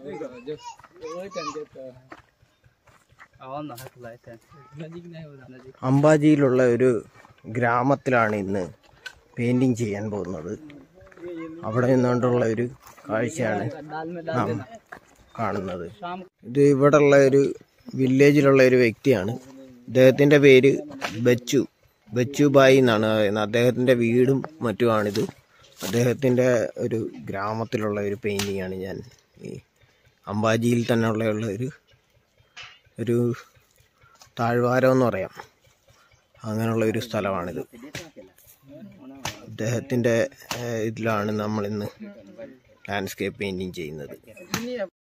അംബാജിയിലുള്ള ഒരു ഗ്രാമത്തിലാണ് ഇന്ന് പെയിന്റിങ് ചെയ്യാൻ പോകുന്നത് അവിടെ നിന്നുകൊണ്ടുള്ള ഒരു കാഴ്ചയാണ് നാം കാണുന്നത് ഇത് ഇവിടെയുള്ള ഒരു വില്ലേജിലുള്ള ഒരു വ്യക്തിയാണ് അദ്ദേഹത്തിന്റെ പേര് ബച്ചു ബച്ചു ബായി എന്നാണ് പറയുന്നത് അദ്ദേഹത്തിന്റെ വീടും മറ്റുമാണിത് അദ്ദേഹത്തിന്റെ ഒരു ഗ്രാമത്തിലുള്ള ഒരു പെയിന്റിംഗ് ആണ് ഞാൻ ഈ അംബാജിയിൽ തന്നെ ഉള്ള ഉള്ള ഒരു ഒരു താഴ്വാരം എന്ന് പറയാം അങ്ങനെയുള്ള ഒരു സ്ഥലമാണിത് അദ്ദേഹത്തിന്റെ ഏഹ്, ഇതിലാണ് നമ്മൾ ഇന്ന് ലാൻഡ്സ്കേപ്പ് പെയിന്റിങ് ചെയ്യുന്നത്